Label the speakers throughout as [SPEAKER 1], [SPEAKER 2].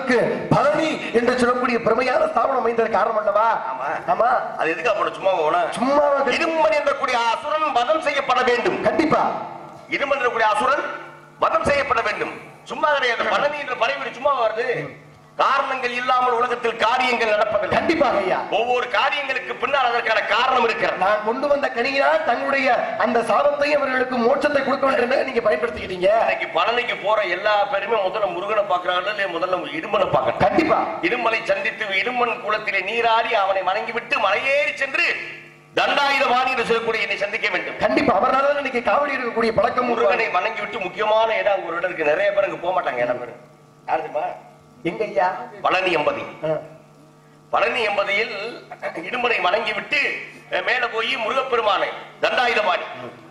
[SPEAKER 1] அளவுக்கு பழனி என்று சொல்லக்கூடிய பெருமையான ஸ்தாபனம் அமைந்தது காரணம் அல்லவா
[SPEAKER 2] ஆமா.
[SPEAKER 1] ஆமா
[SPEAKER 2] அது எதுக்கு அப்படி சும்மா போனா
[SPEAKER 1] சும்மா
[SPEAKER 2] இருமன் என்றக்கூடிய அசுரன் வதம் செய்யப்பட வேண்டும்
[SPEAKER 1] கண்டிப்பா
[SPEAKER 2] இருமன் என்றக்கூடிய அசுரன் வதம் செய்யப்பட வேண்டும் சும்மா கிடையாது பழனி என்ற பறைவீடு சும்மா வருது காரணங்கள் இல்லாமல் உலகத்தில் காரியங்கள் நடப்பதில்லை
[SPEAKER 1] கண்டிப்பாக ஐயா
[SPEAKER 2] ஒவ்வொரு காரியங்களுக்கு பின்னால் அதற்கான காரணம் இருக்கிறது
[SPEAKER 1] நான் கொண்டு வந்த கனியினால் தங்களுடைய அந்த சாபத்தையும் அவர்களுக்கு மோட்சத்தை கொடுக்க வேண்டும் என்று நீங்க பயன்படுத்திக்கிட்டீங்க
[SPEAKER 2] இன்னைக்கு பழனிக்கு போற எல்லா பேருமே முதல்ல முருகனை பாக்குறாங்க இல்ல முதல்ல இடுமனை பார்க்கணும்
[SPEAKER 1] கண்டிப்பா
[SPEAKER 2] இடுமலை சந்தித்து இடுமன் குளத்திலே நீராடி அவனை வணங்கிவிட்டு மலையேறி சென்று தண்டாயுதவாணி என்று சொல்லக்கூடிய என்னை சந்திக்க வேண்டும்
[SPEAKER 1] கண்டிப்பா அவரால் தான் இன்னைக்கு காவடி இருக்கக்கூடிய பழக்கம் உருவானே
[SPEAKER 2] முருகனை வணங்கி விட்டு முக்கியமான இடம் அங்க ஒரு இடம் இருக்கு நிறைய பேர் அங்க போக மாட்டாங்க இடம் பேரு யார் தெரியுமா
[SPEAKER 1] எங்க ஐயா
[SPEAKER 2] பழனி எம்பதி
[SPEAKER 1] ஆ.
[SPEAKER 2] பழனி எம்பதியில் இடுமனை வணங்கி விட்டு அஹ், மேல போய் முருகப்பெருமானை தண்டாயுதபாணி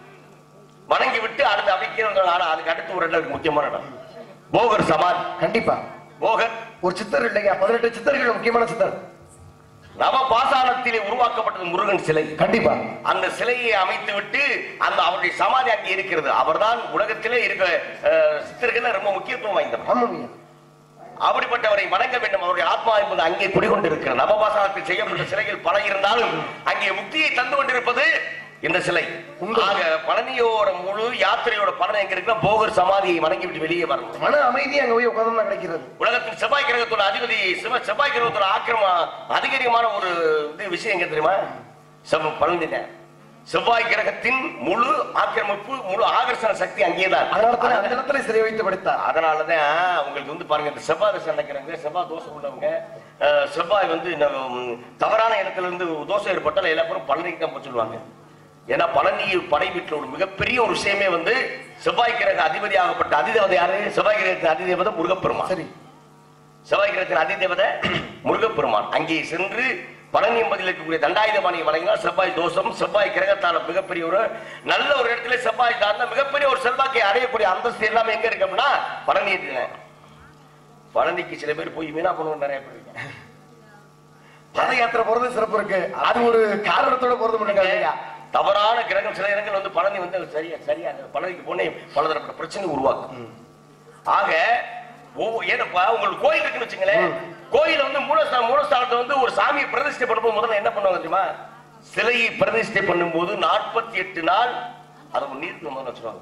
[SPEAKER 2] வணங்கி விட்டு அடுத்து அவைக்கிறவங்க ஆனா அதுக்கு அடுத்து ஒரு இடம் இருக்கு முக்கியமான இடம் போகர் சமாதி
[SPEAKER 1] கண்டிப்பா
[SPEAKER 2] போகர்
[SPEAKER 1] ஒரு சித்தர் இல்லையா பதினெட்டு சித்தர்கள் முக்கியமான சித்தர்
[SPEAKER 2] நவ பாசாலத்திலே உருவாக்கப்பட்டது முருகன் சிலை
[SPEAKER 1] கண்டிப்பா
[SPEAKER 2] அந்த சிலையை அமைத்து விட்டு அந்த அவருடைய சமாதி அங்கே இருக்கிறது அவர்தான் உலகத்திலே இருக்கிற அஹ், சித்தர்கள் ரொம்ப முக்கியத்துவம் வாய்ந்தவர்
[SPEAKER 1] ஆமாம் ஐயா
[SPEAKER 2] அப்படிப்பட்டவரை வணங்க வேண்டும் அவருடைய ஆத்மா என்பது அங்கே குடிகொண்டிருக்கிறது நவபாசாலத்தில் செய்யப்பட்ட சிலைகள் பல இருந்தாலும் அங்கே முக்தியை தந்து கொண்டிருப்பது இந்த சிலை
[SPEAKER 1] உண்மை.
[SPEAKER 2] ஆக பழனியோட முழு யாத்திரையோட பலன் எங்க இருக்குன்னா போகர் சமாதியை வணங்கி விட்டு வெளியே வரணும்
[SPEAKER 1] மன அமைதி அங்க போய் உட்கார்ந்து கிடைக்கிறது
[SPEAKER 2] உலகத்தில் செவ்வாய் கிரகத்தோட அதிபதி சிவ செவ்வாய் கிரகத்தோட ஆக்கிரம அதிகரியமான ஒரு இது விஷயம் எங்க தெரியுமா செவ் பழனில செவ்வாய் கிரகத்தின் முழு ஆக்கிரமிப்பு முழு ஆகர்ஷண சக்தி அங்கேதான்
[SPEAKER 1] அதனால தான் அந்த இடத்துல சிறை வைத்து படுத்தார்
[SPEAKER 2] அதனாலதான் உங்களுக்கு வந்து பாருங்க இந்த செவ்வாய் தசை நடக்கிறவங்க செவ்வாய் தோஷம் உள்ளவங்க அஹ், செவ்வாய் வந்து இந்த, ம், தவறான இடத்துல இருந்து தோஷம் ஏற்பட்டால் எல்லா பேரும் பழனிக்கு தான் போக சொல்லுவாங்க ஏன்னா பழனி படை வீட்டில் ஒரு மிகப்பெரிய ஒரு விஷயமே வந்து செவ்வாய் கிரக அதிபதியாகப்பட்ட அதிதேவதை யாரு செவ்வாய் கிரகத்தின் அதிதேவதை முருகப்பெருமான்
[SPEAKER 1] சரி
[SPEAKER 2] செவ்வாய் கிரகத்தின் அதிதேவதை முருகப்பெருமான் அங்கே சென்று பழனி என்பதில் இருக்கக்கூடிய தண்டாயுதபாணியை வழங்கினால் செவ்வாய் தோஷம் செவ்வாய் கிரகத்தால மிகப்பெரிய ஒரு நல்ல ஒரு இடத்துல செவ்வாய் தாழ்ந்த மிகப்பெரிய ஒரு செல்வாக்கை அடையக்கூடிய அந்தஸ்து எல்லாமே எங்க இருக்கு அப்படின்னா பழனி இருக்குங்க. பழனிக்கு சில பேர் போய் வீணா பண்ணுவோம் நிறைய பேர் இருக்காங்க.
[SPEAKER 1] பாத யாத்திரை போறது சிறப்பு இருக்கு அது ஒரு காரணத்தோட போறது மட்டும் இல்லையா
[SPEAKER 2] தவறான கிரகம் சில இடங்கள் வந்து பழனி வந்து சரியா சரியா அந்த பழனிக்கு போனே பலதரப்பட்ட பிரச்சனை உருவாக்கும் ஆக ஒவ்வொரு- ஏன்னப்பா உங்களுக்கு கோயில் இருக்குன்னு வச்சுங்களேன் கோயில் வந்து மூலஸ்தானம் மூலஸ்தானத்தை வந்து ஒரு சாமியை பிரதிஷ்டை பண்ணும்போது முதல்ல என்ன பண்ணுவாங்க தெரியுமா சிலையை பிரதிஷ்டை பண்ணும்போது நாற்பத்தி எட்டு நாள் அதை நீருக்கு முதல்ல வச்சுருவாங்க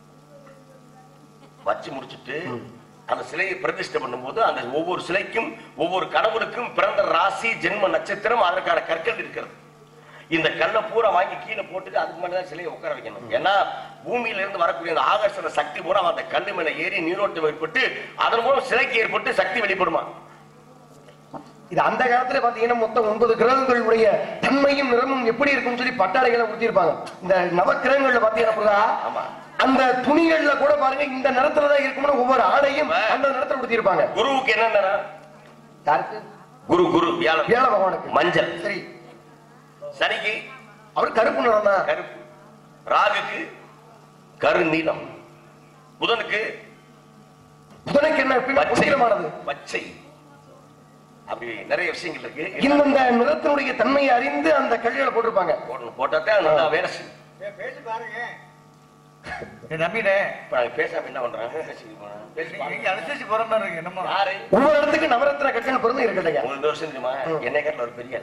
[SPEAKER 2] வச்சு முடிச்சிட்டு அந்த சிலையை பிரதிஷ்டை பண்ணும்போது அந்த ஒவ்வொரு சிலைக்கும் ஒவ்வொரு கடவுளுக்கும் பிறந்த ராசி ஜென்ம நட்சத்திரம் அதற்கான கற்கள் இருக்கிறது இந்த கல்லை பூரா வாங்கி கீழே போட்டுட்டு அதுக்கு மேல தான் சிலையை உட்கார வைக்கணும் ஏன்னா பூமியில இருந்து வரக்கூடிய அந்த ஆகர்ஷண சக்தி பூரா அந்த கல்லு மேல ஏறி நீரோட்டம் ஏற்பட்டு அதன் மூலம் சிலைக்கு ஏற்பட்டு சக்தி வெளிப்படுமா
[SPEAKER 1] இது அந்த காலத்துல பாத்தீங்கன்னா மொத்தம் ஒன்பது கிரகங்களுடைய தன்மையும் நிறமும் எப்படி இருக்கும்னு சொல்லி பட்டாடைகளை கொடுத்திருப்பாங்க இந்த நவக்கிரகங்கள்ல பாத்தீங்கன்னா புரியுதா?
[SPEAKER 2] ஆமா.
[SPEAKER 1] அந்த துணிகள்ல கூட பாருங்க இந்த நிறத்துல தான் இருக்கும்னு ஒவ்வொரு ஆடையும் அந்த நிறத்துல கொடுத்திருப்பாங்க
[SPEAKER 2] குருவுக்கு என்ன நிறம்?
[SPEAKER 1] யாருக்கு
[SPEAKER 2] குரு குரு வியாழன்
[SPEAKER 1] வியாழ பகவானுக்கு
[SPEAKER 2] மஞ்சள்
[SPEAKER 1] சரி
[SPEAKER 2] சனிக்கு
[SPEAKER 1] அவர் கருப்பு நிறம் தான்
[SPEAKER 2] கருப்பு ராகுக்கு கரு நீலம் புதனுக்கு
[SPEAKER 1] புதனுக்கு என்ன எப்பயுமே
[SPEAKER 2] பச்சை
[SPEAKER 1] புனிதமானது
[SPEAKER 2] பச்சை அப்படி நிறைய விஷயங்கள் இருக்கு
[SPEAKER 1] இந்த நிறத்தினுடைய தன்மையை அறிந்து அந்த கல்வியில போட்டிருப்பாங்க
[SPEAKER 2] போடணும் போட்டாதான் நல்லா வேலை செய்யும்
[SPEAKER 3] பேசி பாருங்க என் நம்பினே
[SPEAKER 2] இப்ப நாங்க பேசாம என்ன பண்றாங்க பேசி பாருங்க.
[SPEAKER 3] நீங்க அனுசரிச்சு போற மாதிரி இருக்கு என்னமோ
[SPEAKER 2] யாரு
[SPEAKER 1] ஒவ்வொரு இடத்துக்கு நவரத்ன கட்டணம் பிறந்து இருக்கட்டையா
[SPEAKER 2] உங்களுக்கு வருஷம் தெரியுமா என்னை காட்டில ஒரு பெரிய ஆளு.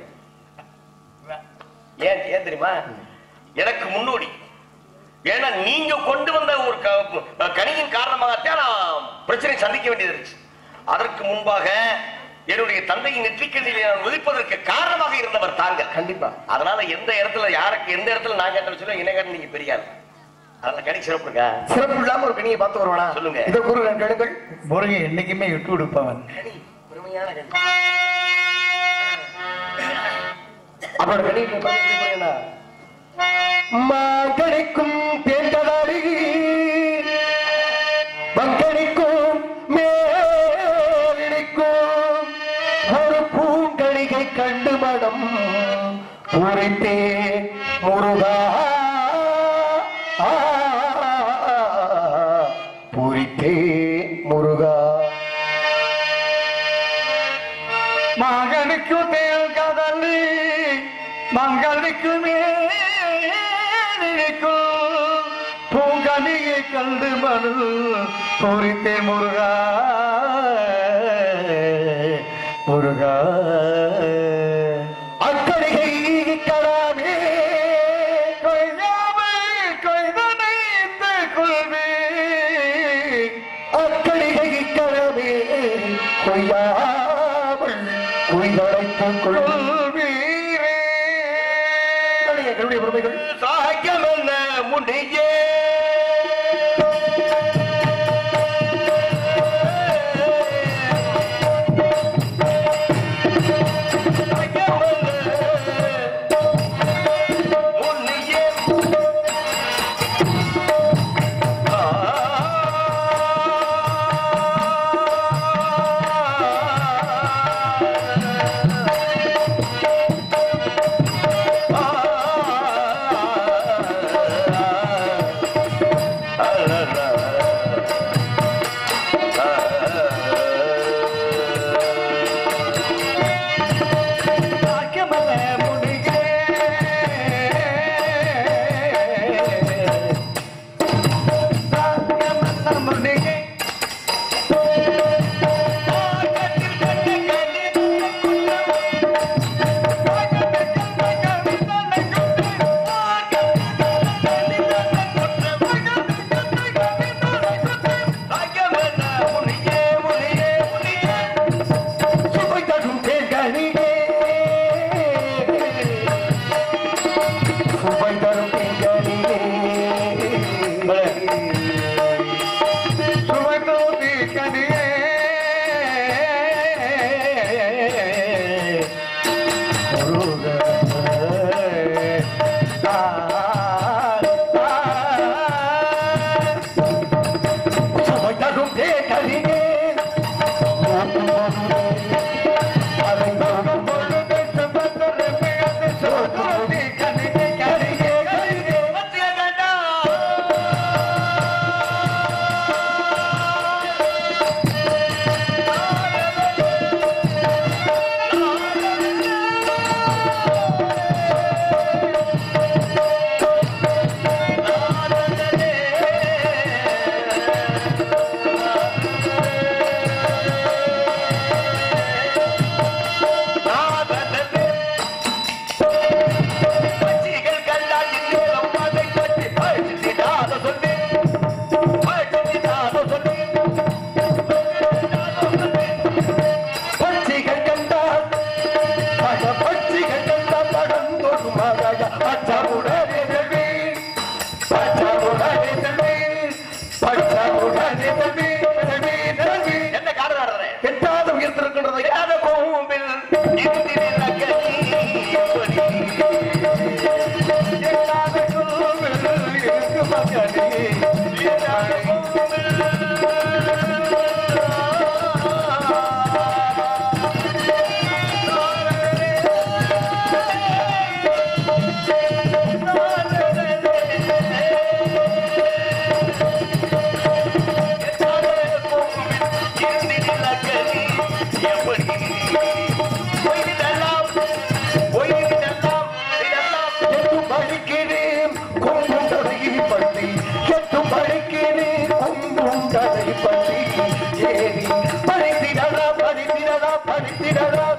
[SPEAKER 2] ஏன் ஏன் தெரியுமா எனக்கு முன்னோடி ஏன்னா நீங்க கொண்டு வந்த ஒரு க- கனியின் காரணமாகத்தான் நான் பிரச்சனை சந்திக்க வேண்டியது இருந்துச்சு அதற்கு முன்பாக என்னுடைய தந்தையின் நெற்றிக்கண்ணிலே நான் உதிப்பதற்கு காரணமாக இருந்தவர் தாங்க
[SPEAKER 1] கண்டிப்பா
[SPEAKER 2] அதனால எந்த இடத்துல யாருக்கு எந்த இடத்துல நான் கேட்ட சொல்ல என்ன கேட்ட நீங்க பெரிய ஆளு அதனால கனி சிறப்பு இருக்கா
[SPEAKER 1] சிறப்பு இல்லாம ஒரு கனியை பார்த்து வருவானா
[SPEAKER 2] சொல்லுங்க.
[SPEAKER 1] இதை கூறு கணுங்கள்
[SPEAKER 3] முருகன் என்னைக்குமே விட்டு கொடுப்பவன்
[SPEAKER 1] கனி பெருமையான கனி அவரோட கனி இப்ப பார்த்து எப்படி போறீங்கன்னா, மாங்கனிக்கும் தேர்ந்ததாடி மங்கனிக்கும் மேலினிக்கும் ஒரு பூங்கணிகை கண்டு மனம் பூரித்தே முருகா ஆ, பூரித்தே முருகா
[SPEAKER 3] மகனுக்கு தேல் கதலி மங்களுக்கு மேலிருக்கும் பூங்கனியை கண்டு மனு பொறித்தே முருகா முருகா அக்கடிகை கடாமே கொய்யாமல் கொய்தனைந்து கொள்வே அக்கடிகை கடமே கொய்யாமல் கொய்தடைத்துக் கொள்வீரே என்னுடைய பெருமைகள்
[SPEAKER 2] சாக்கியம் என்ன முடியே
[SPEAKER 3] சுவை தரும் தேன்கனியே சுவை தரும் தேன்கனியே சுவை தரும் தேன்கனியே சுவை தரும் தேன்கனியே பட்சிகள் கண்டால் பல பட்சிகள் கண்டால் படம் தொடும் மகாய பச்சமுடனே செல்வி பச்சமுடனே செல்வி பச்சமுடனே செல்வி செல்வி செல்வி
[SPEAKER 2] என்ன காரணம் ஆடுறேன்
[SPEAKER 1] எட்டாவது உயர்த்திருக்கின்றது
[SPEAKER 2] எட்டாத கோவில் இருந்திருந்த
[SPEAKER 3] எட்டாத கோவில் இருக்கு மகனே எட்டாத எட்டும் படிக்கிறேன் கொம்பும் கதை பற்றி எட்டும் படிக்கிறேன் கொம்பும் கதை பற்றி ஏறி படித்திடடா படித்திடடா படித்திடடா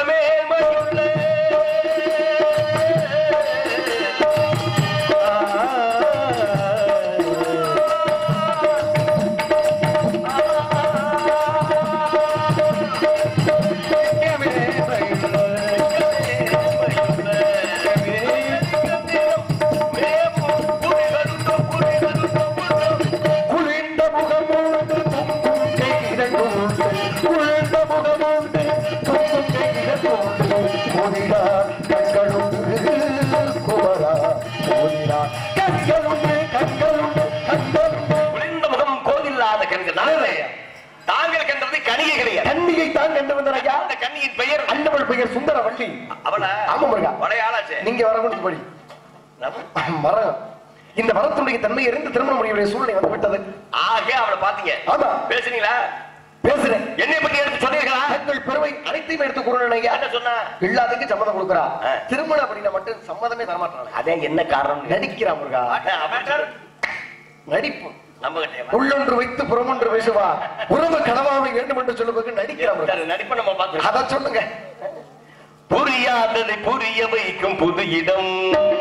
[SPEAKER 3] குளிர்ந்த முகமோடு தும்பும் கையிரண்டு குளிர்ந்த முகமோடு தும்பும் கையிரண்டு கோதிடா கண்களுண்டு குமரா கோதிடா கண்களுண்டு கண்களுண்டு கண்களுண்டு
[SPEAKER 2] குளிர்ந்த முகம் கோதில்லாத கண்கள் நாங்களே தாங்கள் கண்டது கணிகை கிடையாது
[SPEAKER 1] கண்ணியை தான் கண்டு வந்தனையா
[SPEAKER 2] அந்த கண்ணியின் பெயர்
[SPEAKER 1] அண்ணவள் பெயர் சுந்தரவள்ளி
[SPEAKER 2] அவள
[SPEAKER 1] ஆமா முருகா.
[SPEAKER 2] வடையாளாச்சே
[SPEAKER 1] நீங்க வரணும் படி மரம் இந்த மரத்துடைய தன்மை எரிந்து திருமணம் முடியுடைய சூழ்நிலை வந்து விட்டது
[SPEAKER 2] ஆக அவளை பாத்தீங்க
[SPEAKER 1] ஆமா
[SPEAKER 2] பேசுனீங்களா
[SPEAKER 1] பேசுறேன்
[SPEAKER 2] என்னை பத்தி எடுத்து சொன்னீர்களா
[SPEAKER 1] தங்கள் பெருமை அனைத்தையும் எடுத்து கூறணும் ஐயா
[SPEAKER 2] என்ன சொன்னா
[SPEAKER 1] எல்லாத்துக்கும் சம்மதம் கொடுக்குறா
[SPEAKER 2] ஆ.
[SPEAKER 1] திருமணம் அப்படின்னா மட்டும் சம்மதமே தரமாட்டாங்க
[SPEAKER 2] அதே என்ன காரணம்
[SPEAKER 1] நடிக்கிறா முருகா
[SPEAKER 2] அவற்றால்
[SPEAKER 1] நடிப்பு
[SPEAKER 2] நம்ம கிட்டே
[SPEAKER 1] உள்ளொன்று வைத்து புறமொன்று பேசுவா உறவு கனவாவை வேண்டும் என்று சொல்லுவதற்கு நடிக்கிறார்
[SPEAKER 2] நடிப்பை நம்ம பார்த்து
[SPEAKER 1] அத சொல்லுங்க
[SPEAKER 2] புரியாததை புரிய வைக்கும் புது இடம்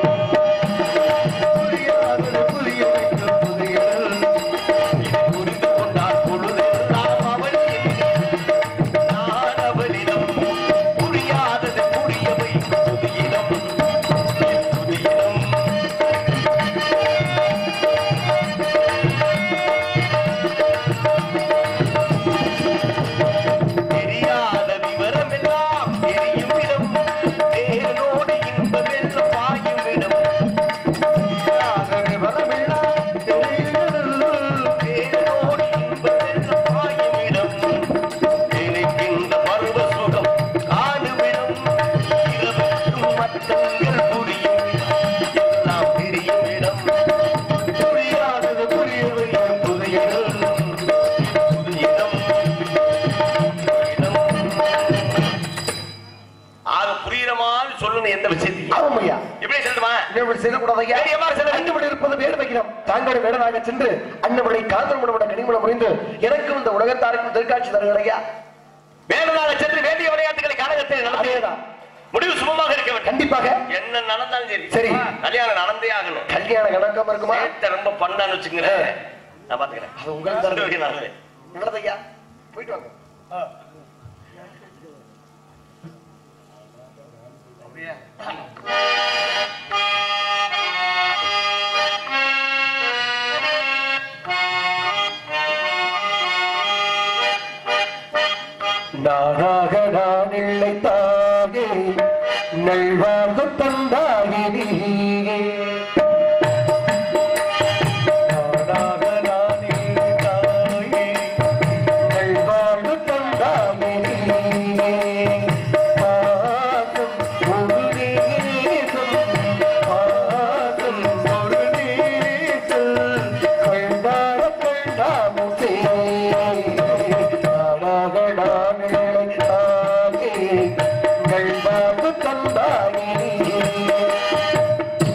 [SPEAKER 1] புரியாதது புரிய வைக்கும் புதியல்.
[SPEAKER 2] இதை புரிந்து கொண்டால் பொழுதெல்லாம் அவளிடம் நான் அவளிடம் புரியாததை புரிய வைக்கும் புது இடம் புது இடம் தெரியாத விவரமெல்லாம் தெரியும் இடம் தேனோடு இன்பமெல்லாம் பாயும் இடம்
[SPEAKER 1] புரியாதது வரமெல்லாம் தெரியுதல்.
[SPEAKER 2] தேனோடு இன்பமெல்லாம் பாயும் இடம் நினைக்கின்ற பருவ சுகம் காணுமிடம் இரவுக்கும் மத்தங்கள் புரியும் இடம் எல்லாம் தெரியும் இடம்
[SPEAKER 1] புரியாதது புரிய வைக்கும் புதியல்.
[SPEAKER 2] புது இடம் இடம் ஆக புரியுற மாதிரி சொல்லணும் எந்த விஷயத்தையும்
[SPEAKER 1] ஆமாம் ஐயா
[SPEAKER 2] எப்படி சொல்லுமா
[SPEAKER 1] இப்படி செய்யக்கூடாது ஐயா.
[SPEAKER 2] வேறு எவ்வாறு செல்ல வேண்டும்?
[SPEAKER 1] அன்னபடி இருப்பது வேறு வைக்கிறோம் தாங்களுடைய வேடனாக சென்று அன்னபடி காதல் முடமுட கனிமுடம் புரிந்து எனக்கும் இந்த உலகத்தாருக்கும் தெற்காட்சி தருங்கள் ஐயா
[SPEAKER 2] வேணுனால சென்று வேண்டிய விளையாட்டுகளை காலகத்தில் நடத்தியதா
[SPEAKER 1] அதேதான்
[SPEAKER 2] முடிவு சுமமாக இருக்க வேண்டும்
[SPEAKER 1] கண்டிப்பாக
[SPEAKER 2] என்ன நடந்தாலும் சரி
[SPEAKER 1] சரி.
[SPEAKER 2] கல்யாணம் நடந்தே ஆகணும்
[SPEAKER 1] கல்யாண கணக்கம் இருக்குமா
[SPEAKER 2] நேத்த ரொம்ப பண்ணான்னு வச்சுக்கிறேன் நான் பாத்துக்கிறேன்
[SPEAKER 1] அது உங்களுக்கு
[SPEAKER 2] ரெண்டு
[SPEAKER 1] தருது
[SPEAKER 2] வகை நல்லது.
[SPEAKER 1] நல்லது ஐயா போயிட்டு வாங்க நானாக நான் இல்லை தானே நல்வாழ்வு தந்தாகி நீயே நானாக நான் இல்லை தாயே நல்வாழ்வு தந்தாகி நீயே பாசம் ஒரு நேசம் பாசம் ஒரு நேசம் கண்டார கண்டாமுசே நானாக நான் இல்லை தாயே நல்வாழ்வு தந்தாகி நீயே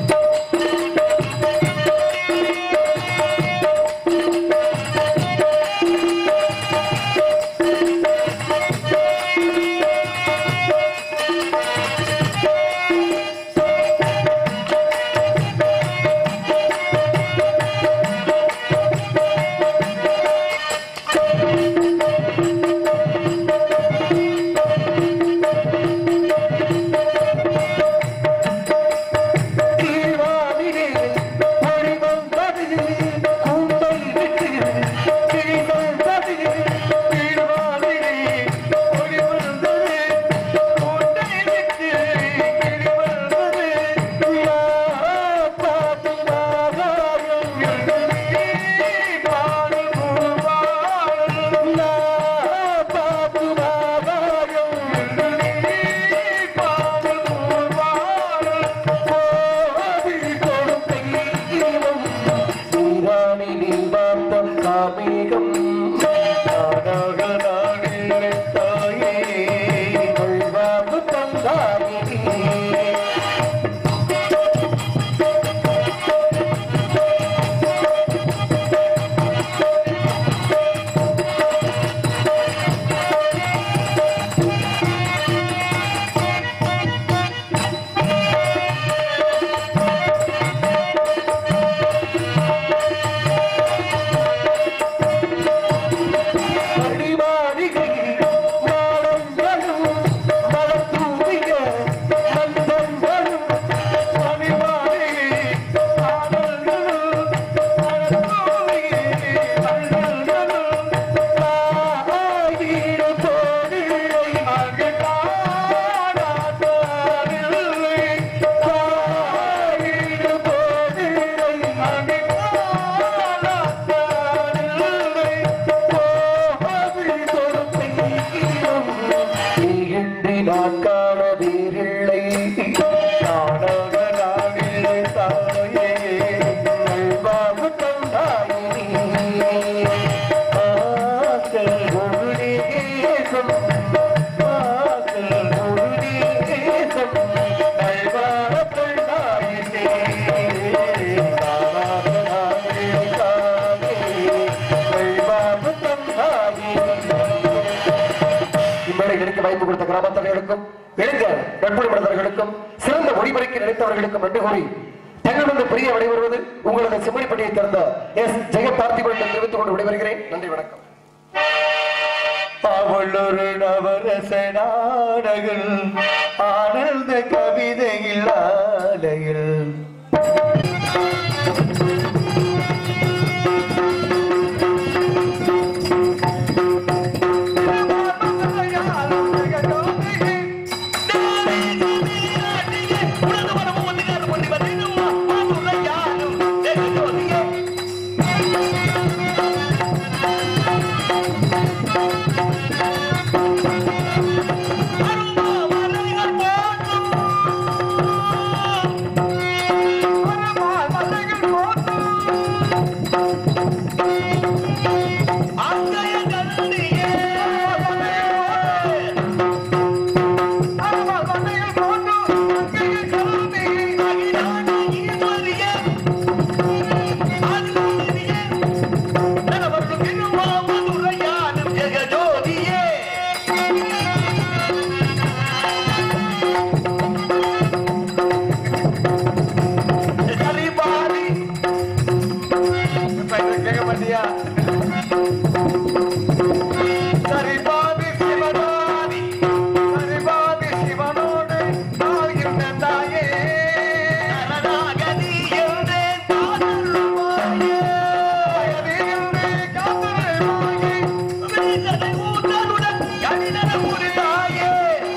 [SPEAKER 1] நண்பர்களுக்கும் இளைஞர் நட்பு மனிதர்களுக்கும் சிறந்த ஒளிபரப்பி நினைத்தவர்களுக்கும் நன்றி கூறி தங்களிடம் பிரிய விடைபெறுவது உங்களது செம்மறிப்பட்டியை திறந்த எஸ் ஜெய பார்த்திபன் என்று தெரிவித்துக் கொண்டு விடைபெறுகிறேன் நன்றி வணக்கம்
[SPEAKER 3] அவள் ஒரு நவரச நாடகள் ஆனந்த கவிதையில் ஆலையில் கேட்க மாட்டியா சரிபாதி சிவனாதி சரிபாதி சிவனோடு வாழ்கின்ற தாயே வயதிலிருந்து காத்தருள்வாயே. தாயே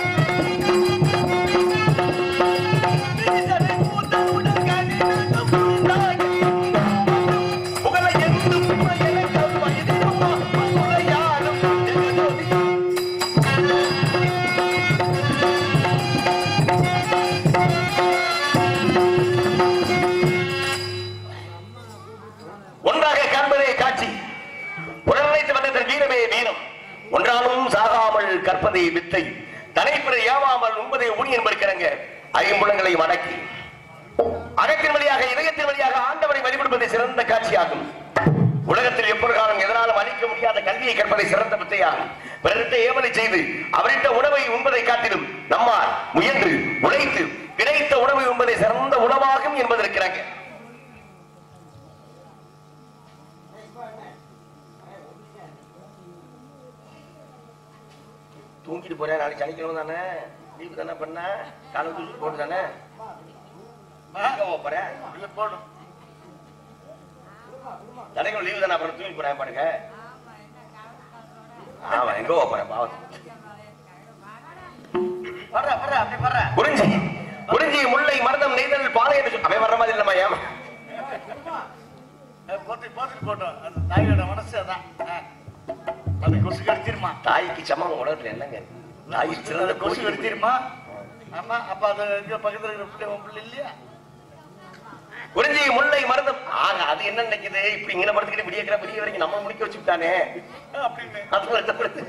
[SPEAKER 2] ஒன்றாக காண்பதே காட்சி உடனழைத்து வந்ததன் வீரமே வீரம் ஒன்றாலும் சாகாமல் கற்பதே வித்தை தனைப்பிற ஏவாமல் உண்பதே ஊனி என்பதற்கிறங்க ஐம்புலங்களை அடக்கி அகத்தின் வழியாக இதயத்தின் வழியாக ஆண்டவரை வழிபடுவது சிறந்த காட்சியாகும் உலகத்தில் எப்பொருகாலம் எதனாலும் அளிக்க முடியாத கல்வியை கற்பதை சிறந்த வித்தையாகும் பிறரிட்ட ஏவலை செய்து அவரிட்ட உணவை உண்பதை காட்டிலும் நம்மால் முயன்று உழைத்து கிடைத்த உணவை உண்பதை சிறந்த உணவாகும் என்பதற்கிறாங்க தூங்கிட்டு போறேன் நாளைக்கு சனிக்கிழமை தானே லீவு தானே பண்ண காலை தூக்கி போட்டு தானே எங்க போக போறேன்
[SPEAKER 3] இல்ல போடும்
[SPEAKER 2] சனிக்கிழமை லீவு தானே அப்புறம் தூங்கி போறேன் பாருங்க ஆமா எங்க போக போறேன் பாவம்
[SPEAKER 3] வர்ற வர்ற அப்படி வர்ற
[SPEAKER 2] குறிஞ்சி குறிஞ்சி முல்லை மருதம் நெய்தல் பாலை என்று சொல்~ அவன் வர்ற மாதிரி இல்லம்மா ஏமா
[SPEAKER 3] போட்டு போட்டு போட்டோம் அந்த தாயோட மனசு அதான் ஆ. அது கொசு கடிச்சிருமா
[SPEAKER 2] தாய்க்கு சமம் உலகத்துல என்னங்க தாய் சிறந்த
[SPEAKER 3] அது கொசு
[SPEAKER 2] கோஷி
[SPEAKER 3] கடிச்சிருமா ஆமா அப்ப அது இங்க பக்கத்துல இருக்கிற பிள்ளை உன் பிள்ளை இல்லையா
[SPEAKER 2] குறிஞ்சி முல்லை மருதம் ஆக அது என்ன நினைக்குது இப்படி இங்கே படுத்துக்கிட்டு விடிய விடிய வரைக்கும் நம்ம முடிக்க வச்சுட்டானே
[SPEAKER 3] அப்படின்னு
[SPEAKER 2] அது வருத்தப்படுது.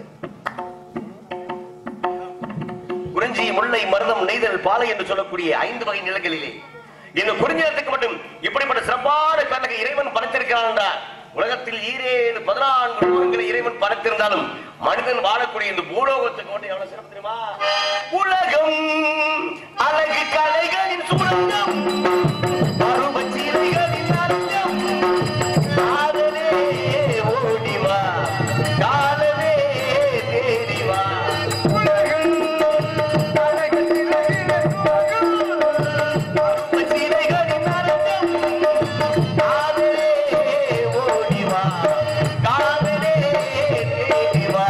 [SPEAKER 2] குறிஞ்சி முல்லை மருதம் நெய்தல் பாலை என்று சொல்லக்கூடிய ஐந்து வகை நிலங்களிலே இந்த குறிஞ்சிலத்துக்கு மட்டும் இப்படிப்பட்ட சிறப்பான கணக்கு இறைவன் படைத்திருக்கிறான் என்றால் உலகத்தில் ஈரேழு பதினான்கு லோகங்களை இறைவன் படைத்திருந்தாலும் மனிதன் வாழக்கூடிய இந்த பூலோகத்துக்கு மட்டும் எவ்வளவு சிறப்பு தெரியுமா உலகம் அழகு கலைகளின் சுரங்கம் அருவச் சீலைகளின் அரங்கம் காதலே ஓடிவா காலமே தேடிவா சீலைகளின் அரங்கம் காதலே ஓடிவா காதலே தேடிவா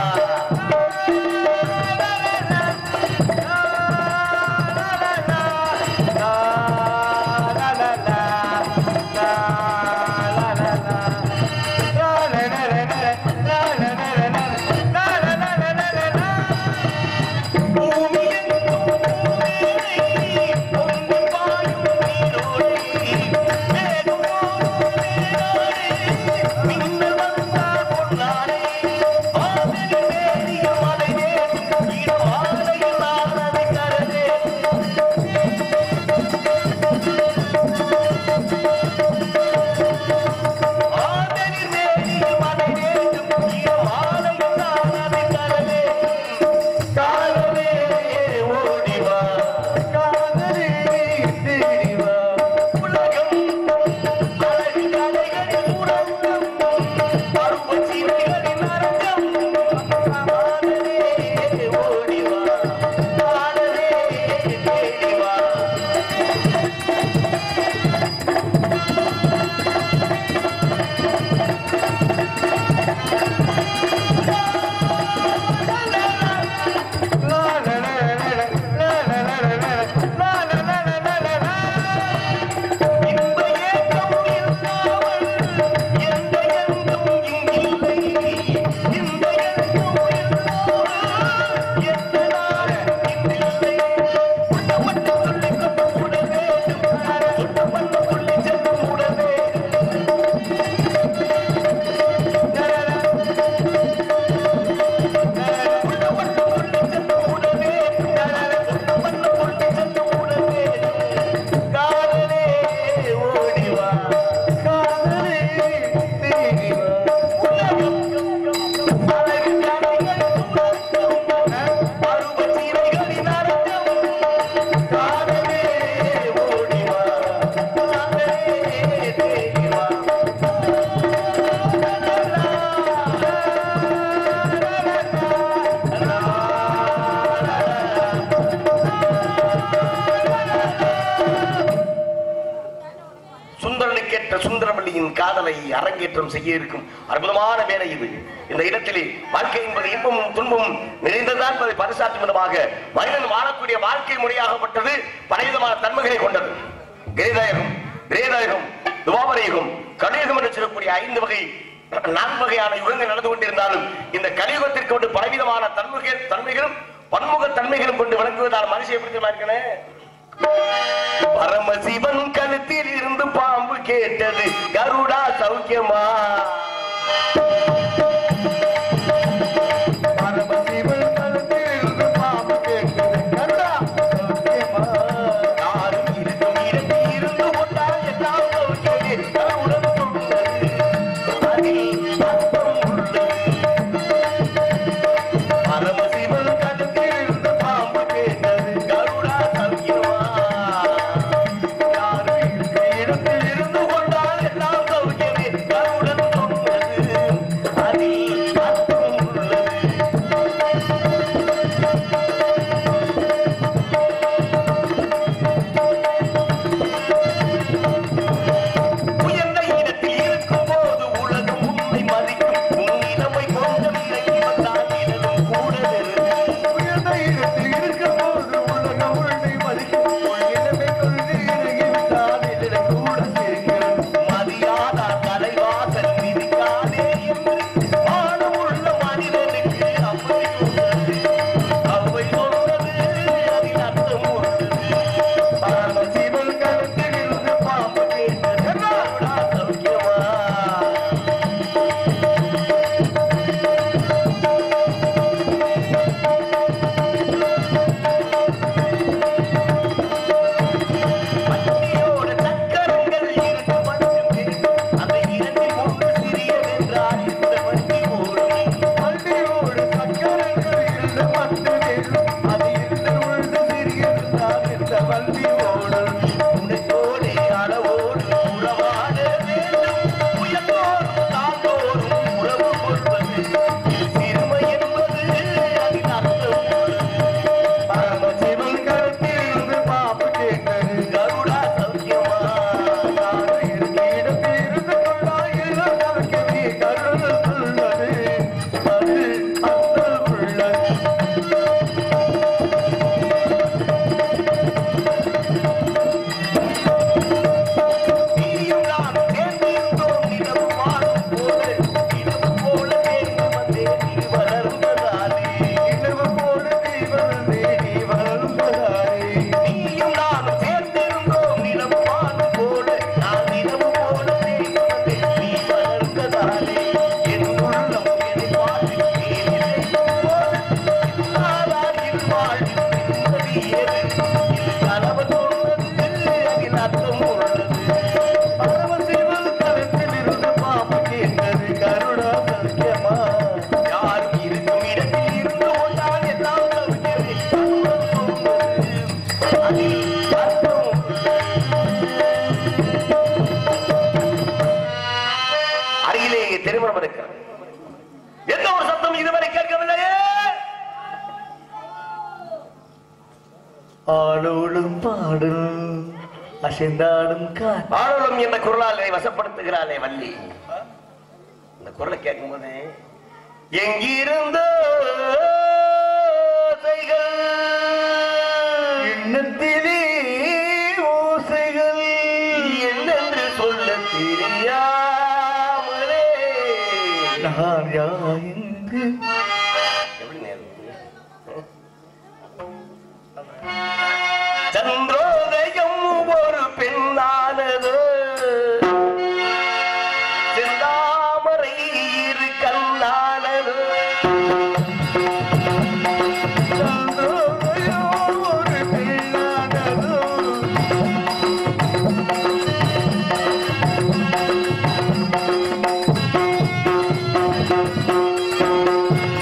[SPEAKER 2] பெற்ற சுந்தரவல்லியின் காதலை அரங்கேற்றம் செய்ய இருக்கும் அற்புதமான வேலை இது இந்த இடத்திலே வாழ்க்கை என்பது இன்பமும் துன்பமும் நிறைந்ததுதான் என்பதை பரிசாற்றும் விதமாக மனிதன் வாழக்கூடிய வாழ்க்கை முறையாகப்பட்டது பலவிதமான தன்மைகளை கொண்டது கிரேதாயகம் கிரேதாயகம் துவாபரயுகம் கலியுகம் என்று சொல்லக்கூடிய ஐந்து வகை நான்கு வகையான யுகங்கள் நடந்து கொண்டிருந்தாலும் இந்த கலியுகத்திற்கு கொண்டு பலவிதமான தன்மைகள் தன்மைகளும் பன்முக தன்மைகளும் கொண்டு விளங்குவதால் மனுஷன் எப்படி தெரியுமா இருக்கணும் பரமசிவன் கழுத்தில் இருந்து பாம்பு கேட்டது கருடா சௌக்கியமா
[SPEAKER 1] பரமசிவன் கழுத்தில் இருந்து பாம்பு கேட்குது. கருடா, சௌக்கியமா?
[SPEAKER 2] யாரும் இருக்கும் இடத்தில் இருந்து கொண்டால் எல்லாம் சௌக்கியமே கருடன் சொன்னது அதில் அர்த்தம் உள்ளது பரமசிவன் கழுத்தில் இருந்து பாம்பு கேட்டது கருடா சௌக்கியமா யாரும் இருக்கும் இடத்தில் இருந்து கொண்டால் எல்லாம் சௌக்கியமே கருடன் சொன்னது அதில் அர்த்தம் உள்ளது உயர்ந்த இடத்தில் இருக்கும் போது உலகம் உன்னை மதிக்கும் உன் இளமை கொஞ்சம் இறங்கி வந்தால் இடமும் கூட நெருங்கும்.
[SPEAKER 1] உயர்ந்த இடத்தில் இருக்கும்போது உலகம் உன்னை மதிக்கும். உன் இடமே கொண்டு இறங்கிவிட்டால் இதில் கூட சிரிக்கிறது.
[SPEAKER 2] மதியாதா தலைவாசல் மிதிக்காதே என்று மானமுள்ள மனிதனுக்கு அவை சொன்னது. அவை சொன்னது அதில் அர்த்தம் உள்ளது.
[SPEAKER 1] பரமசிவன் கழுத்தில் இருந்து பாம்பு கேட்டது.
[SPEAKER 2] கருடா சௌக்கியமா பட்டியோட சக்கரங்கள் இருக்கு மட்டும் தெரியும். அந்த இரண்டில் ஒன்று சிறியதென்றால் இந்த வண்டி ஓடும்.
[SPEAKER 1] வண்டியோடு சக்கரங்கள் இருந்த மட்டும் தெரியும். அது இருந்த உழுது சிறியதுதான் இந்த வண்டி ஓடல்.
[SPEAKER 2] உனக்கோடே அளவோடு உறவாட வேண்டும். உயர்ந்தோறும் தாழ்ந்தோறும் உறவு கொள்வது. சிறுமை என்பது அதில் அர்த்தம் உள்ளது.
[SPEAKER 1] பரமசிவன் கழுத்தில் இருந்து பாம்பு கேட்டது.
[SPEAKER 2] கருடா சௌக்கியமா
[SPEAKER 1] யாரும் இருந்த இடத்தில் இருந்து கொண்டால் எல்லாம் சமைக்கவே கருணல் உள்ளது. அது அந்தல் உள்ளது.
[SPEAKER 2] நீயும் நானும் சேர்ந்திருந்தோம் நிலவு வாழும் போது நிலவு போல சேர்ந்து வந்தேன் நீ வளர்ந்ததாலே
[SPEAKER 1] நிலவு போல நீ வளர்ந்தே நீ வளர்ந்ததாலே.
[SPEAKER 2] நீயும் நானும் சேர்ந்திருந்தோம் நிலவு வாழும் போல நான் நிலவு போல சேர்ந்து வந்தேன் நீ வளர்ந்ததாலே என் உள்ளம் என்னை பார்த்து கேட்கிறேன் போது இல்லாதாரில் வாழ்வில் நிம்மதி ஏது இது கணவன் சொன்னது அதில் அர்த்தம் உள்ளது
[SPEAKER 1] பரமசிவன் கழுத்தில் இருந்து பாம்பு கேட்டது. கருடா சத்தியமா
[SPEAKER 2] யாரும் இருக்கும் இடத்தில் இருந்து கொண்டால் எல்லாம் சௌக்கியமே. கருடன் சொன்னது அதில் அர்த்தம் உள்ளது. அருகிலேயே திருமணம் இருக்கிறது எந்த ஒரு சத்தம் இதுவரை கேட்கவில்லையே
[SPEAKER 1] ஆளோடும் பாடும் அசைந்தாடும் காற்று
[SPEAKER 2] ஆளும் என்ற குரலாலை வசப்படுத்துகிறாளே வள்ளி இந்த குரலை கேட்கும்போது எங்கிருந்தோ ஓசைகள்
[SPEAKER 1] எண்ணத்திலே ஓசைகள்
[SPEAKER 2] என்னென்று சொல்ல தெரியாமலே
[SPEAKER 1] நான் யாங்கு
[SPEAKER 2] எப்படி நேரம் சந்திரோதயம் ஒரு பெண்ணானது செந்தாமரை இரு கண்ணானது
[SPEAKER 1] ஒரு பெண்ணானதோ
[SPEAKER 2] ஆ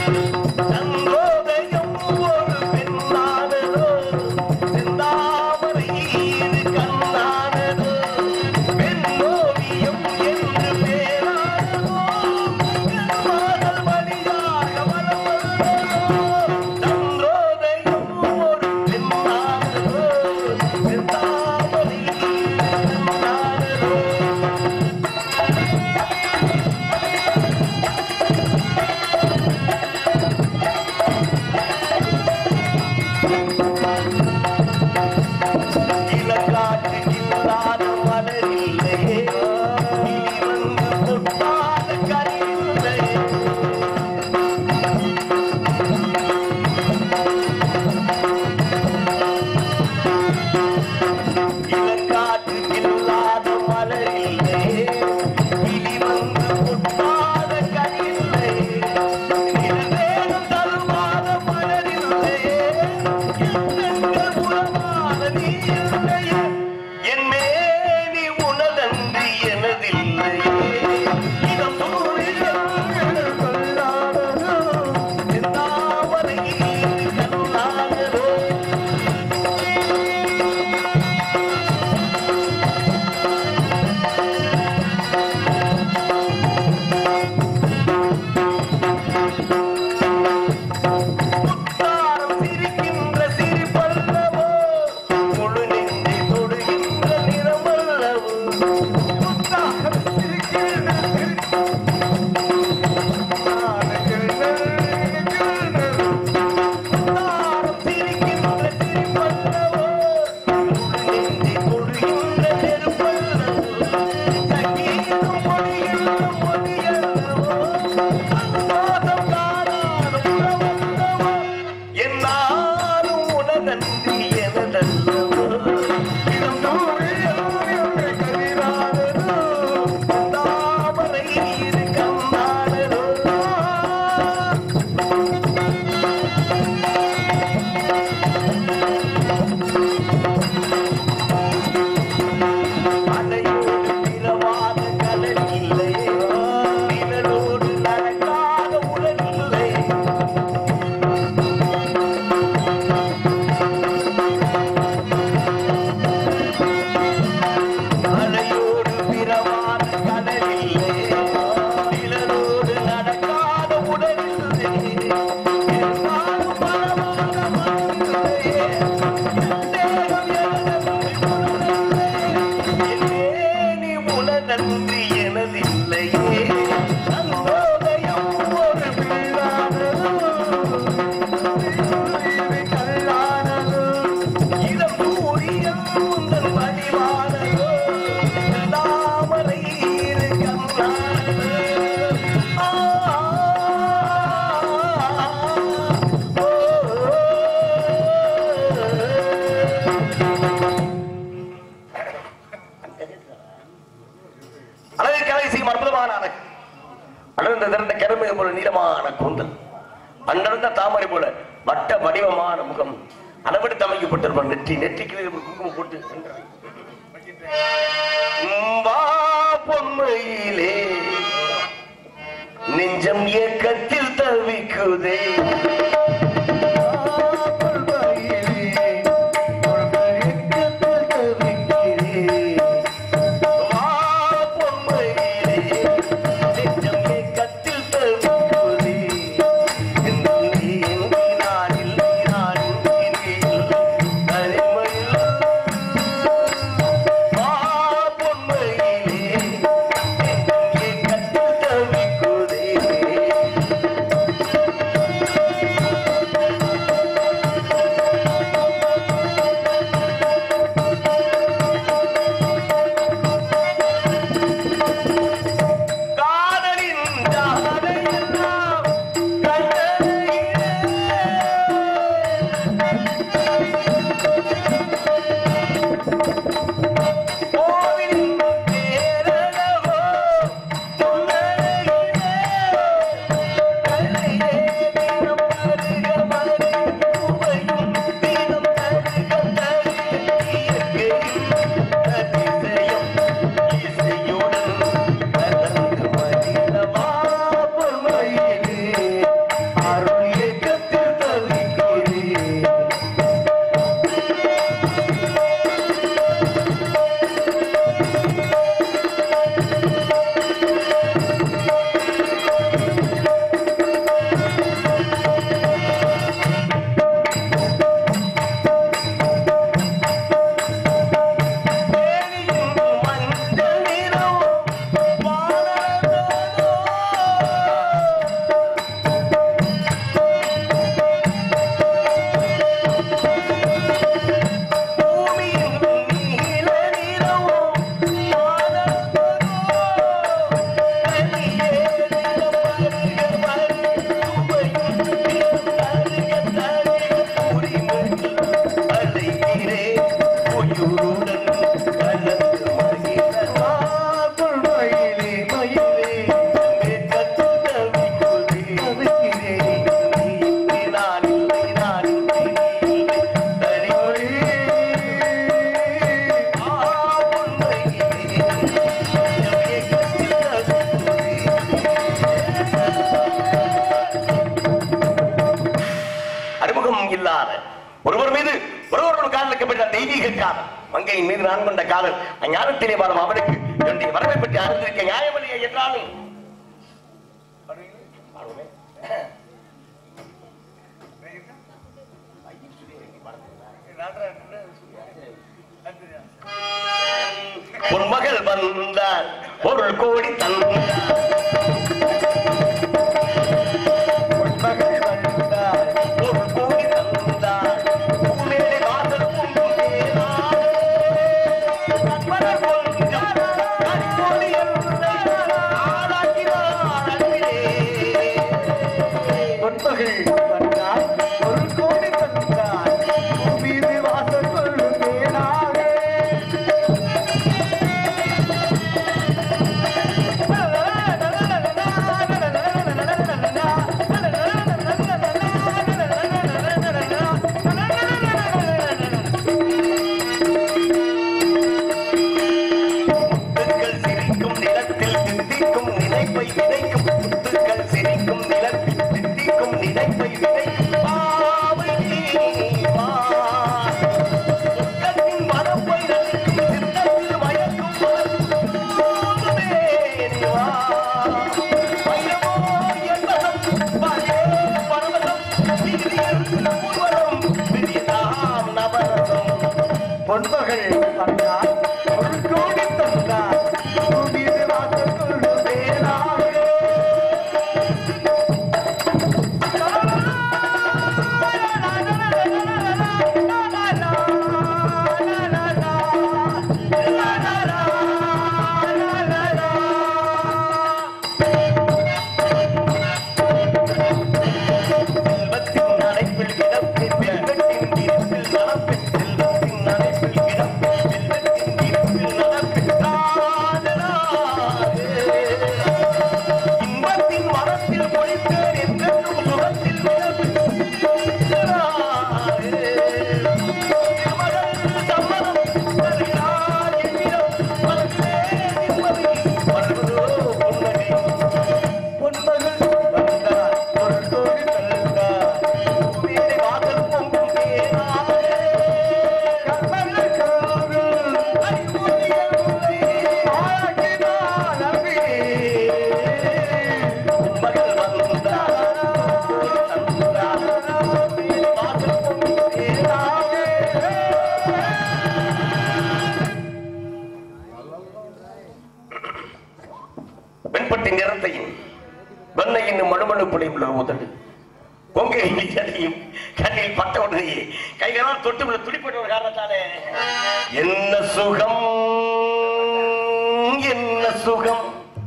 [SPEAKER 2] இல்லாத மலரில்லை கிளி வந்து கொட்டாத கனியில்லை நிலவேகம் தருவாத மலரில்லை எண்ணங்கள் உறவாத நீரில்லையே என் மேனி உனதன்றி எனதில்லையே இதம் சூரியன் கொள்ளாததோ என் தாமரை கல்லாததோ முத்தாரம் சிரிக்கின்ற சிரிப்பல்லவோ முழு நெஞ்சை தொடுகின்ற நிறமல்லவோ முத்தாரம் சிரிக்கின்ற முத்தாரம் சிரிக்கின்ற சிரிப்பல்லவோ முழு நெஞ்சை தொடுகின்ற நெருப்பல்லவோ சங்கீதம் மொழிகின்ற மொழியல்லவோ சந்தோஷம் காணாத உறவல்லவோ என்னாலும் உனதன்றி எனதல்லவோ இடம் தோழியோடு கதிரானதோ தாமரை நீர் கந்தானதோ அலையோடு பிறவாத கடல் இல்லை நிழலோடு நடக்காத உடல் இல்லை அலையோடு பிறவாத கடல் இல்லை நிழலோடு நடக்காத உடல் இல்லை இருந்தாலும் பலவாத மண் இல்லையே என் தேகம் எனதன்றி உனதல்லையே நீ உனதன்றி எனதில்லையே நந்தோதயம் ஒரு பிள்ளானதோ இது கல்லானதோ இதம் சூரியன் உந்தன் வடிவானதோ தாமரை இரு கல்லானதோ ஆ ஓ, அழகு கலை செய்யும் அற்புதமான அழகு அடர்ந்த திறந்த கருமை போல நீளமான கூந்தல் அண்டர்ந்த தாமரை போல வட்ட வடிவமான முகம் அளவெடுத்து அமைக்கப்பட்டிருப்பான் நெற்றி நெற்றிக்கு குங்குமம் போட்டு உம் வா பொன்மையிலே நெஞ்சம் ஏக்கத்தில் தவிக்குதே வா பொன்மையிலே, உங்கள் ஏக்கத்தில் தவிக்கிறேன். வா பொன்மையிலே, நெஞ்சம் ஏக்கத்தில் தவிக்குதே. என்றும் நீ இன்றி நான் இல்லை, நான் இன்றி நீ இல்லை. தனிமையில் வா பொன்மையிலே, நெஞ்சம் ஏக்கத்தில் தவிக்குதே. காதல் ஞானத்திலே வாழும் அவனுக்கு என்னுடைய வரவை பற்றி அறிந்திருக்க நியாயமில்லையே என்றாலும் பொன்மகள் வந்தார் பொருள் கோடி தந்தார் பொன்மகள் வந்தார் பொருள் கோடி தந்தார் உன்மேலே வாசல் உண்டு தேனார். கற்பனை கொஞ்சம் கனிமொழி என்றார். ஆளாக்கினார் அன்பிலே.
[SPEAKER 1] பொன்மகள் வந்தார் ஒரு கோடி தந்தார் மீது வாசல் கொள்ளும் தேனாக
[SPEAKER 2] முத்துக்கள் சிரிக்கும் நிலத்தில் தித்திக்கும் நினைப்பை விதைக்கும் முத்துக்கள் சிரிக்கும் நிலத்தில் தித்திக்கும் நினைப்பை விதைக்கும் பாவை நீ வா. சொர்க்கத்தின் மரப்பை ரசிக்கும் சித்தத்தில் மயக்கும் போதுமே நீ வா. வைரமோ என்பதம், பாலே பர்வதம், வீதியில் ஊர்வலம், விதியதாம் நவரசம்.
[SPEAKER 1] பொன்மகள் வந்தார் ஒரு கோடி தந்தார் மீது வாசல் கொள்ளும் தேனாக
[SPEAKER 2] செல்வத்தின் அழைப்பில் கிடப்பில் வெல்வத்தின் இருப்பில் நடப்பில் செல்வத்தின் அழைப்பில் கிடப்பில் வெல்வத்தின் இருப்பில் நடப்பில் காதலாக. இன்பத்தின் மரத்தில் பொழித்தேன் என்றென்றும் சுகத்தில் விளம்பில் திருமகள் சம்மதம் தருகிறார் என்னிடம் மனதிலே நிம்மதி மலர்வதோ புன்னகை
[SPEAKER 1] பொன்மகள் வந்தார் ஒரு கோடி தந்தார்
[SPEAKER 2] வீடு வாசல் பொங்கும் தேனாக.
[SPEAKER 1] கற்பனை காதல் ஆக்கினார் அன்பே
[SPEAKER 2] மகள் வந்தார் தந்தார் வீடு வாசல் பொங்கும் தேனாக. வெண்பட்டி நிறத்தையும் வெண்ணை என்னும் மழுமழுப்படை உள்ள உதடு கொங்கை ஜடியும் கண்ணில் பட்ட உடனே கைகளால் தொட்டு விட துடிப்பட்ட ஒரு காரணத்தாலே என்ன சுகம் என்ன சுகம்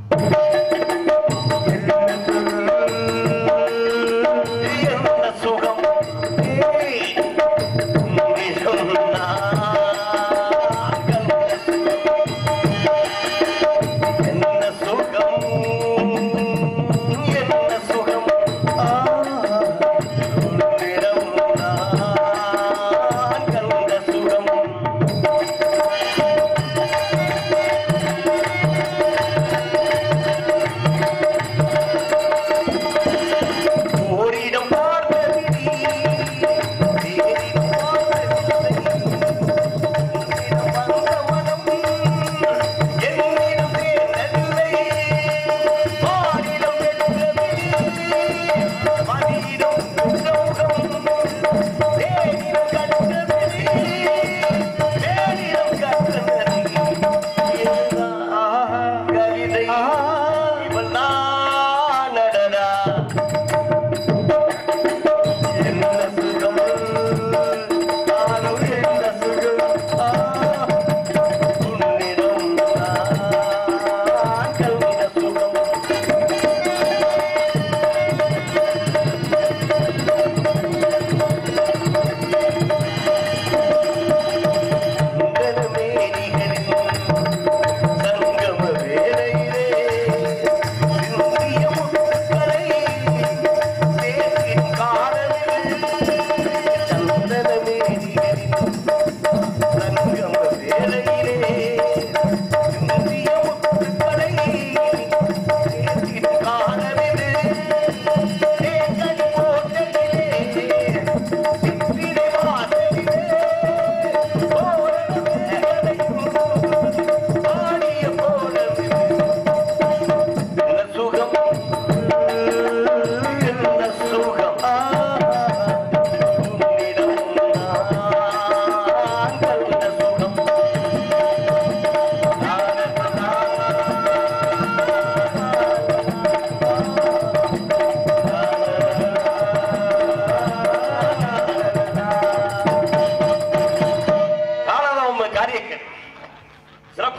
[SPEAKER 2] என்ன சுகம் ஏய், நீ சொன்னார்கள் என்ன சுகம் என்ன சுகம் ஆ, உன்னிடம் நான் கண்ட சுகம்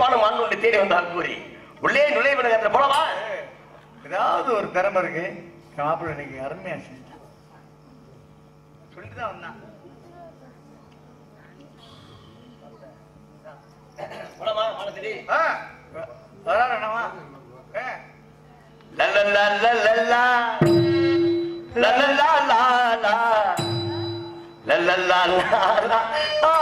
[SPEAKER 2] அற்புதமான மான் ஒன்று தேடி வந்தால் கூறி உள்ளே நுழைவிட போலவா
[SPEAKER 3] ஏதாவது ஒரு திறமை இருக்கு மாப்பிள்ளை இன்னைக்கு அருமையா செஞ்சான் சொல்லிட்டு தான் வந்தான்
[SPEAKER 2] போலமா மான் தேடி
[SPEAKER 3] ஆ, வரான் என்னவா ஏ,
[SPEAKER 2] லலலா லலலா லலலா லாலா லலலா லாலா ஆ.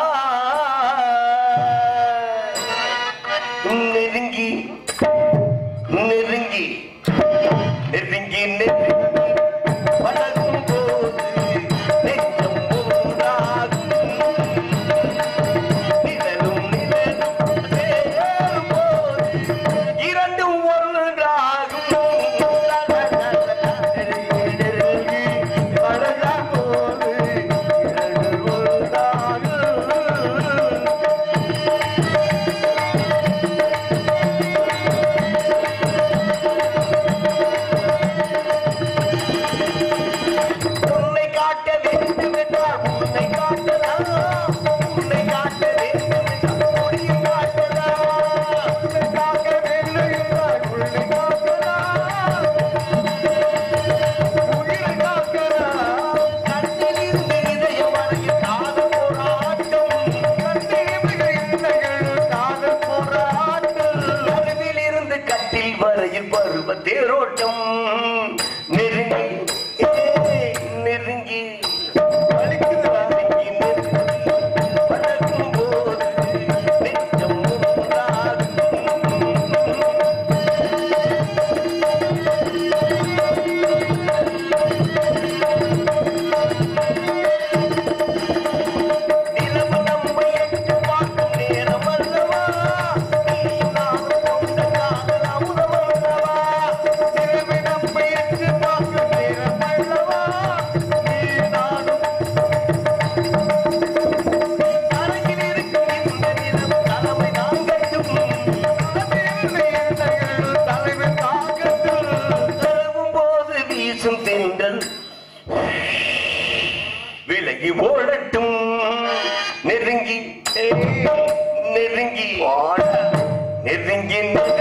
[SPEAKER 2] நெருங்கி நெருங்கி நெருங்கி நெருங்கி வளரும் போது நெஞ்சம் ஒன்றாகும் நிழலும் நிழலும் சேரும் போது இரண்டும் ஒன்றாகும் நெருங்கி வளரும் போது இரண்டும் ஒன்றாகும் உன்னை காட்ட வேண்டும் என்றால் உன்னை காட்டலாம் உன்னை காட்ட வேண்டும் என்றால் உன்னை காட்டலாம் உன்னை காக்க வேண்டும் என்றால் உன்னை காட்டலாம் உயிரை காக்கலாம் கண்ணில் இருந்து இதயம் வரையில் காதல் போராட்டம் கண்ணில் இதயங்கள் காதல் போராட்டம் கருவில் இருந்து கட்டில் வரையில் பருவ தேரோட்டம் நெருங்கி ஏய், நெருங்கி வலிக்குது நெருங்கி நெருங்கி வளர்க்கும் போது நெஞ்சம் ஒன்றாகும் நிலவு நம்மை எட்டு பார்க்கும் நேரம் அல்லவா நீயும் நானும் கொண்ட காதல் அமுதம் அல்லவா நிலவு நம்மை எட்டு பார்க்கும் நேரம் அல்லவா நீயும் நானும் அருகில் இருக்கும் இந்த நிலவு தலைமை நாங்கட்டும் தலைமை நாங்கட்டும் தழுவும் போது வீசும் தென்றல் விலகி ஓடட்டும் நெருங்கி நெருங்கி நெருங்கி